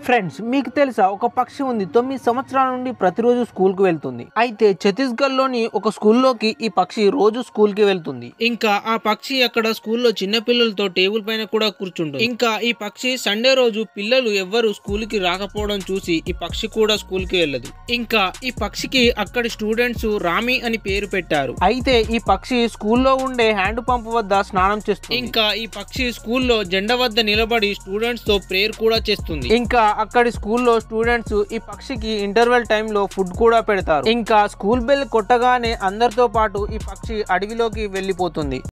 friends మీకు తెలుసా ఒక పక్షి ఉంది తొమ్మిది సంవత్సరాల నుండి ప్రతిరోజు స్కూల్ కు వెళ్తుంది అయితే ఛత్తీస్గఢ్ లోని ఒక స్కూల్లోకి ఈ పక్షి రోజు స్కూల్ కి వెళ్తుంది ఇంకా ఆ పక్షి అక్కడ స్కూల్లో చిన్న పిల్లలతో టేబుల్ పైన కూడా కూర్చుంటుంది ఇంకా ఈ పక్షి సండే రోజు పిల్లలు ఎవ్వరు స్కూల్ కి రాకపోవడం చూసి ఈ పక్షి కూడా స్కూల్ కి వెళ్ళదు ఇంకా ఈ పక్షికి అక్కడి స్టూడెంట్స్ రామి అని పేరు పెట్టారు అయితే ఈ పక్షి స్కూల్లో ఉండే హ్యాండ్ పంప్ వద్ద స్నానం చేస్తుంది ఇంకా ఈ పక్షి స్కూల్లో జెండా వద్ద నిలబడి స్టూడెంట్స్ తో ప్రేయర్ కూడా చేస్తుంది ఇంకా అక్కడి స్కూల్లో స్టూడెంట్స్ ఈ పక్షికి ఇంటర్వెల్ టైం లో ఫుడ్ కూడా పెడతారు ఇంకా స్కూల్ బెల్ కొట్టగానే అందరితో పాటు ఈ పక్షి అడవిలోకి వెళ్ళిపోతుంది